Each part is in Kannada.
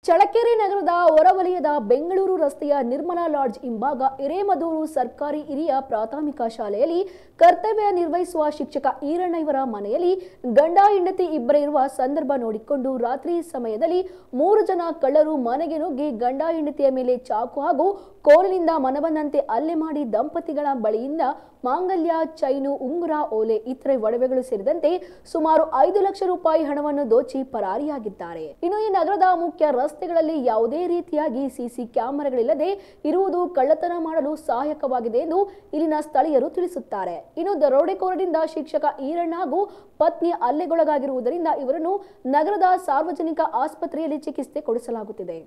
ಚಳಕೆರೆ ನಗರದ ಹೊರವಲಯದ ಬೆಂಗಳೂರು ರಸ್ತೆಯ ನಿರ್ಮಲಾ ಲಾಡ್ಜ್ ಹಿಂಭಾಗ ಹಿರೇಮದೂರು ಸರ್ಕಾರಿ ಹಿರಿಯ ಪ್ರಾಥಮಿಕ ಶಾಲೆಯಲ್ಲಿ ಕರ್ತವ್ಯ ನಿರ್ವಹಿಸುವ ಶಿಕ್ಷಕ ಈರಣ್ಣ ಇವರ ಮನೆಯಲ್ಲಿ ಗಂಡ ಹೆಂಡತಿ ಇಬ್ಬರೇ ಇರುವ ಸಂದರ್ಭ ನೋಡಿಕೊಂಡು ರಾತ್ರಿ ಸಮಯದಲ್ಲಿ ಮೂರು ಜನ ಕಳ್ಳರು ಮನೆಗೆ ನುಗ್ಗಿ ಗಂಡ ಹೆಂಡತಿಯ ಮೇಲೆ ಚಾಕು ಹಾಗೂ ಕೋಲಿನಿಂದ ಮನಬಂದಂತೆ ಹಲ್ಲೆ ಮಾಡಿ ದಂಪತಿಗಳ ಬಳಿಯಿಂದ ಮಾಂಗಲ್ಯ ಚೈನು ಉಂಗುರ ಓಲೆ ಇತರೆ ಒಡವೆಗಳು ಸೇರಿದಂತೆ ಸುಮಾರು ಐದು ಲಕ್ಷ ರೂಪಾಯಿ ಹಣವನ್ನು ದೋಚಿ ಪರಾರಿಯಾಗಿದ್ದಾರೆ ಇನ್ನು ಈ ನಗರದ ಮುಖ್ಯ ರಸ್ತೆಗಳಲ್ಲಿ ಯಾವುದೇ ರೀತಿಯಾಗಿ ಸಿಸಿ ಕ್ಯಾಮೆರಾಗಳಿಲ್ಲದೆ ಇರುವುದು ಕಳ್ಳತನ ಮಾಡಲು ಸಹಾಯಕವಾಗಿದೆ ಎಂದು ಇಲ್ಲಿನ ಸ್ಥಳೀಯರು ತಿಳಿಸುತ್ತಾರೆ ಇನ್ನು ದರೋಡೆಕೋರರಿಂದ ಶಿಕ್ಷಕ ಈರಣ್ಣ ಹಾಗೂ ಪತ್ನಿ ಹಲ್ಲೆಗೊಳಗಾಗಿರುವುದರಿಂದ ಇವರನ್ನು ನಗರದ ಸಾರ್ವಜನಿಕ ಆಸ್ಪತ್ರೆಯಲ್ಲಿ ಚಿಕಿತ್ಸೆ ಕೊಡಿಸಲಾಗುತ್ತಿದೆ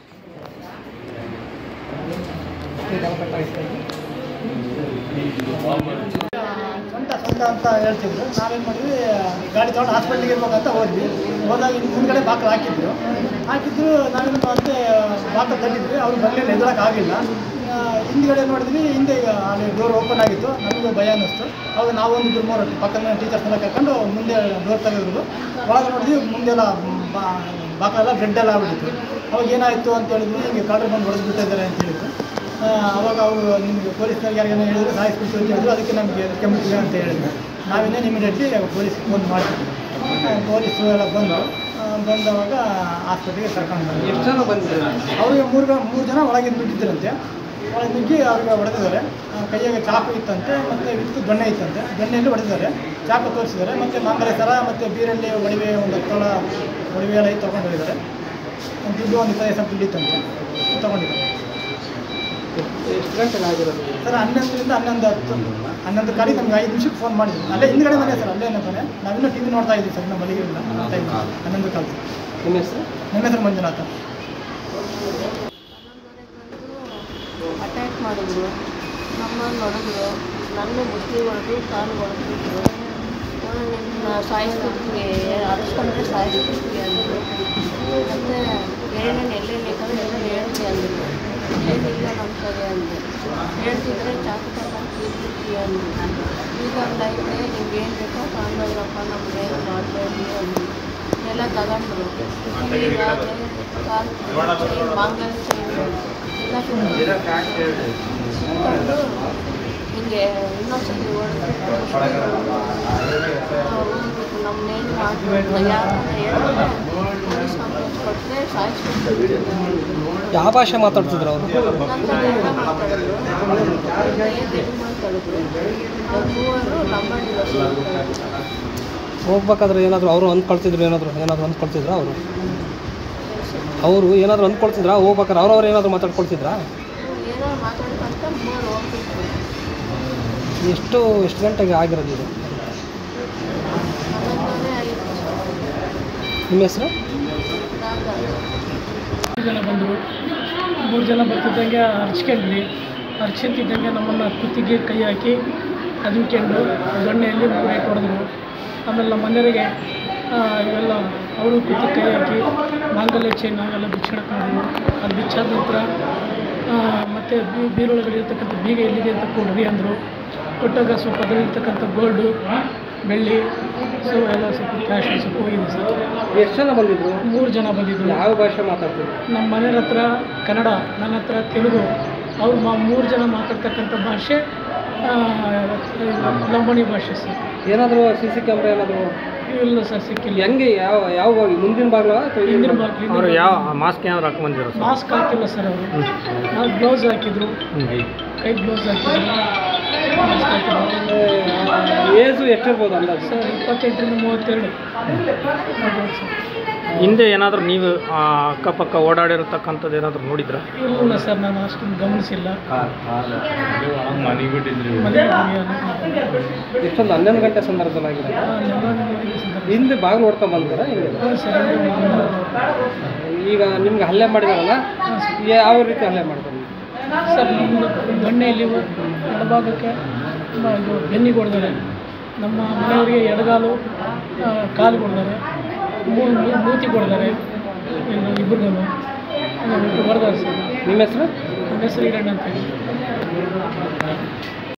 ಸ್ವಂತ ಸ್ವಂತ ಅಂತ ಹೇಳ್ತಿದ್ರು ನಾವೇನು ಮಾಡಿದ್ವಿ ಗಾಡಿ ತೊಗೊಂಡು ಹಾಸ್ಪಿಟ್ಲಿಗೆ ಇರ್ಬೇಕಂತ ಹೋದ್ವಿ ಹೋದಾಗ ಇಲ್ಲಿ ಮುಂದ್ಗಡೆ ಬಾಕಲು ಹಾಕಿದ್ರು ಹಾಕಿದ್ರು ನಾವೇನು ಮತ್ತೆ ಬಾಕಲು ತಟ್ಟಿದ್ವಿ ಅವ್ರು ಬರಲಿಲ್ಲ ಎದುರಕ್ಕೆ ಆಗಿಲ್ಲ ಆ, ಹಿಂದ್ಗಡೆ ನೋಡಿದ್ವಿ ಹಿಂದೆ ಈಗ ಅಲ್ಲಿ ಡೋರ್ ಓಪನ್ ಆಗಿತ್ತು ನಮಗೂ ಭಯ ಅನ್ನಿಸ್ತು ಅವಾಗ ನಾವು ಒಂದು ಇಬ್ಬರು ಮೂರು ಪಕ್ಕದ ಟೀಚರ್ಸ್ ಎಲ್ಲ ಕರ್ಕೊಂಡು ಮುಂದೆ ಡೋರ್ ತೆಗೆದ್ರು ಒಳಗೆ ನೋಡಿದ್ವಿ ಮುಂದೆಲ್ಲ ಬಾ ಬಾಕಲೆಲ್ಲ ಬ್ರೆಡ್ ಎಲ್ಲ ಆಗ್ಬಿಟ್ಟಿತ್ತು ಅವಾಗ ಏನಾಯಿತು ಅಂತ ಹೇಳಿದ್ವಿ ಹಿಂಗೆ ಕಳ್ಳರು ಬಂದು ಹೊಡೆದು ಬಿಟ್ಟಿದ್ದಾರೆ ಅಂತ ಹೇಳಿದ್ರು ಆ, ಅವಾಗ ಅವರು ನಿಮಗೆ ಪೊಲೀಸ್ನವ್ರಿಗೆ ಯಾರಿಗಾನ ಹೇಳಿದ್ರು ಸಾಯಿಸ್ಬಿಟ್ಟು ಅಂತ ಹೇಳಿದ್ರು ಅದಕ್ಕೆ ನಮಗೆ ಕೆಮ್ಮಿಟ್ಟಿದೆ ಅಂತ ಹೇಳಿದ್ರು ನಾವೇನೇನು ಇಮಿಡಿಯೇಟ್ಲಿ ಪೊಲೀಸ್ ಫೋನ್ ಮಾಡ್ತಿದ್ವಿ ಪೊಲೀಸು ಎಲ್ಲ ಬಂದು ಆ, ಬಂದವಾಗ ಹಾಸ್ಪಿಟ್ಲಿಗೆ ಕರ್ಕೊಂಡು ಬಂದ್ರು ಎಷ್ಟು ಜನ ಬಂದಿದ್ರು ಅವ್ರಿಗೆ ಮೂರು ಗ- ಮೂರು ಜನ ಒಳಗೆ ನುಗ್ಗಿದ್ರಂತೆ ಒಳಗೆ ನುಗ್ಗಿ ಅವ್ರಿಗೆ ಹೊಡೆದಿದ್ದಾರೆ ಆ, ಕೈಯಾಗೆ ಚಾಕು ಇತ್ತಂತೆ ಮತ್ತು ಇತ್ತು ದೊಣ್ಣೆ ಇತ್ತಂತೆ ದೊಣ್ಣೆಯಲ್ಲಿ ಹೊಡೆದಿದ್ದಾರೆ ಚಾಕು ತೋರಿಸಿದ್ದಾರೆ ಮತ್ತು ಮಾಂಗಲ್ಯ ಸರ ಮತ್ತು ಬೀರಲ್ಲಿ ಒಡವೆ ಒಂದು ತೊಳ ಒಡವೆ ಎಲ್ಲ ಇತ್ತು ತೊಗೊಂಡು ಹೋಗಿದ್ದಾರೆ ಒಂದು ದುಡ್ಡು ಒಂದು ಇಪ್ಪತ್ತೈದು ಸಾವಿರ ದುಡ್ಡು ಇತ್ತಂತೆ ತೊಗೊಂಡಿದ್ದಾರೆ ಎಷ್ಟು ಗಂಟೆಗೆ ಆಗಿರೋದು ಸರ್ ಹನ್ನೊಂದರಿಂದ ಹನ್ನೊಂದು ಹತ್ತು ಹನ್ನೊಂದು ಕಾಲಿ ನಮ್ಗೆ ಐದು ನಿಮಿಷಕ್ಕೆ ಫೋನ್ ಮಾಡಿದ್ವಿ ಅಲ್ಲೇ ಹಿಂದ್ಗಡೆ ಮನೆ ಸರ್ ಅಲ್ಲೇ ಮನೆ ನಾವಿನ್ನೂ ಟಿ ವಿ ನೋಡ್ತಾ ಇದ್ದೀವಿ ಸರ್ ನಮ್ಮ ಮಲಗಿರಲಿಲ್ಲ ಟೈಮ್ ಹನ್ನೊಂದು ಕಾಲು ನಿಮ್ಮ ಹೆಸರು ನಮ್ಮ ಹೆಸರು ಮಂಜುನಾಥ ಅಟ್ಯಾಕ್ ಮಾಡಿದ್ರು ನಮ್ಮನ್ನು ಹೊಡೆದ್ರು ನನ್ನ ಬುದ್ಧಿ ಹೊಡೆದು ಕಾಲು ಹೊಡೆದಿದ್ರು ನಿನ್ನ ಸಾಯಿಸ್ಬಿಡ್ತೀವಿ ಅರಸ್ಕೊಂಡ್ರೆ ಸಾಯಿಸ್ಬಿಡ್ತೀವಿ ಅಂದರು ಮತ್ತು ಏನೇನು ಎಲ್ಲೆಲ್ಲಿ ಬೇಕಾದ್ರೆ ಎಲ್ಲ ಹೇಳ್ತಿ ಅಂದರು ಏನಿಲ್ಲ ನಮ್ಮ ಕಡೆ ಅಂದೆ ಹೇಳ್ತಿದ್ರೆ ಚಾಕು ತಗೊಂಡು ತೀರ್ಬಿಡ್ತೀವಿ ಅಂದರು ಈಗ ಹಂಗೈತೆ ನಿಮ್ಗೆ ಏನು ಬೇಕೋ ತಗೊಂಡೋಗ್ರಪ್ಪ ನಮ್ಗೆ ಏನು ಮಾಡಬೇಡಿ ಅಂದರು ಎಲ್ಲ ತಗೊಂಡ್ರು ಈಗ ಕಾಲು ಚೈನ್ ಮಾಂಗಲ್ಯ ಚೈನ್ ಎಲ್ಲ ಕಿತ್ಕೊಂಡು ಹಿಂಗೆ ಇನ್ನೊಂದ್ಸತಿ ಹೊಡೆದು ನಮ್ಮನ್ನೇನು ಮಾಡ್ಬೇಕು ಯಾರನ್ನ ಹೇಳಿದ್ರೆ ಪೊಲೀಸ್ ಕಂಪ್ಲೇಂಟ್ ಕೊಟ್ಟರೆ ಸಾಯಿಸ್ಬಿಡ್ತೀವಿ ಯಾವ ಭಾಷೆ ಮಾತಾಡ್ತಿದ್ರು ಅವರು ನನ್ನ ಕಡೆಯಿಂದ ಮಾತಾಡಿದ್ರು ತೆಲುಗು ಮಾತಾಡಿದ್ರು ಅವ್ರು ಮೂವರು ನಂಬರ್ ಡಿವೋರ್ಸ್ ಹೋಗ್ಬೇಕಾದ್ರೆ ಏನಾದರೂ ಅವರು ಅಂದ್ಕೊಳ್ತಿದ್ರು ಏನಾದರೂ ಏನಾದರೂ ಅಂದ್ಕೊಳ್ತಿದ್ರಾ ಅವರು ಅವರು ಏನಾದರೂ ಅಂದ್ಕೊಳ್ತಿದ್ರಾ ಹೋಗ್ಬೇಕಾದ್ರೆ ಅವ್ರವ್ರು ಏನಾದರೂ ಮಾತಾಡ್ಕೊಳ್ತಿದ್ರಾ ಏನೋ ಮಾತಾಡ್ಕೊಂತ ಮೂವರು ಹೋಗ್ತಿದ್ರು ಎಷ್ಟು ಎಷ್ಟು ಗಂಟೆಗೆ ಆಗಿರೋದು ಇದು ಹನ್ನೊಂದನೇ ಐದು ನಿಮ್ಮ ಹೆಸರು ರಾಗ ಮೂರು ಜನ ಬಂದರು ಮೂರು ಜನ ಬರ್ತಿದ್ದಂಗೆ ಹರ್ಚ್ಕೊಂಡ್ವಿ ಹರ್ಚ್ಕೊಂತಿದ್ದಂಗೆ ನಮ್ಮನ್ನು ಕುತ್ತಿಗೆ ಕೈ ಹಾಕಿ ಅದ್ಕೊಂಡು ದೊಣ್ಣೆಯಲ್ಲಿ ಮೂರು ಏಟು ಹೊಡೆದ್ರು ಆಮೇಲೆ ನಮ್ಮ ಮನೆಯವರಿಗೆ ಆ, ಇವೆಲ್ಲ ಅವರು ಕುತ್ತಿಗೆ ಕೈ ಹಾಕಿ ಮಾಂಗಲ್ಯ ಚೈನ್ ಅವೆಲ್ಲ ಬಿಚ್ಚಾಡಕ್ಕೆ ಮಾಡಿದ್ರು ಅದು ಬಿಚ್ಚಾದ ನಂತರ ಮತ್ತು ಬೀರೊಳಗಡೆ ಇರ್ತಕ್ಕಂಥ ಬೀಗ ಎಲ್ಲಿದೆ ಅಂತ ಕೊಡ್ರಿ ಅಂದರು ಕೊಟ್ಟಾಗ ಸ್ವಲ್ಪ ಅದರಲ್ಲಿರ್ತಕ್ಕಂಥ ಗೋಲ್ಡು ಬೆಳ್ಳಿ ಸೊ ಎಲ್ಲ ಸ್ವಲ್ಪ ಕ್ಯಾಶ್ ಸ್ವಲ್ಪ ಹೋಗಿದೆ ಸರ್ ಎಷ್ಟು ಜನ ಬಂದಿದ್ರು ಮೂರು ಜನ ಬಂದಿದ್ದರು ಯಾವ ಭಾಷೆ ಮಾತಾಡ್ತಿದ್ರು ನಮ್ಮ ಮನೆಯವ್ರ ಹತ್ರ ಕನ್ನಡ ನನ್ನ ಹತ್ರ ತೆಲುಗು ಅವ್ರು ಮಾ ಮೂರು ಜನ ಮಾತಾಡ್ತಕ್ಕಂಥ ಭಾಷೆ ಆ, ಲಂಬಾಣಿ ಭಾಷೆ ಸರ್ ಏನಾದರೂ ಸಿ ಸಿ ಕ್ಯಾಮ್ರಾ ಏನಾದರೂ ಇಲ್ಲ ಸರ್ ಸಿಕ್ಕಿಲ್ಲ ಹೆಂಗೆ ಯಾವ ಯಾವ ಬಾಗಿ ಮುಂದಿನ ಬಾಗಿಲ ಅಥವಾ ಹಿಂದಿನ ಬಾಗಿಲು ಅವರು ಯಾವ ಮಾಸ್ಕ್ ಏನಾದ್ರು ಹಾಕಿ ಬಂದಿರೋ ಸರ್ ಮಾಸ್ಕ್ ಹಾಕಿಲ್ಲ ಸರ್ ಅವರು ನಾವು ಗ್ಲೌಸ್ ಹಾಕಿದ್ರು ಕೈ ಗ್ಲೌಸ್ ಹಾಕಿದ್ರು ಮಾಸ್ಕ್ ಹಾಕಿದ್ರು ಏಜು ಎಷ್ಟಿರ್ಬೋದು ಅಂದಾಜು ಸರ್ ಇಪ್ಪತ್ತೆಂಟರಿಂದ ಮೂವತ್ತೆರಡು ಹೌದು ಸರ್ ಹಿಂದೆ ಏನಾದರೂ ನೀವು ಆ, ಅಕ್ಕಪಕ್ಕ ಓಡಾಡಿರತಕ್ಕಂಥದ್ದು ಏನಾದರೂ ನೋಡಿದ್ರಾ ಇಲ್ಲ ಸರ್ ನಾನು ಅಷ್ಟೊಂದು ಗಮನಿಸಿಲ್ಲ ಮನೆಗೆ ಎಷ್ಟೊಂದು ಹನ್ನೊಂದು ಗಂಟೆ ಸಂದರ್ಭದಲ್ಲಿ ಆಗಿದೆ ಹಿಂದೆ ಬಾಗಿಲು ಹೊಡ್ತಾ ಬಂದ್ರೆ ಹಿಂಗೆ ಸರ್ ಈಗ ನಿಮ್ಗೆ ಹಲ್ಲೆ ಮಾಡಿದಾರಲ್ಲ ಯಾವ ರೀತಿ ಹಲ್ಲೆ ಮಾಡ್ತಾರೆ ಸರ್ ನಮ್ಮದು ದೊಣ್ಣೆಯಲ್ಲಿ ಎಡಭಾಗಕ್ಕೆ ಮ- ಇದು ಬೆನ್ನಿಗೆ ಹೊಡೆದಾರೆ ನಮ್ಮ ಮನೆಯವರಿಗೆ ಎಡಗಾಲು ಆ, ಕಾಲು ಹೊಡೆದಾರೆ ಮೂ- ಮೂ- ಮೂತಿ ಹೊಡೆದಾರೆ ಇಬ್ಬರಿಗೂ ಹೊಡೆದಾರೆ ಸರ್ ನಿಮ್ಮ ಹೆಸರು ನನ್ನ ಹೆಸರು ಈರಣ್ಣ ಅಂತ ಹೇಳಿ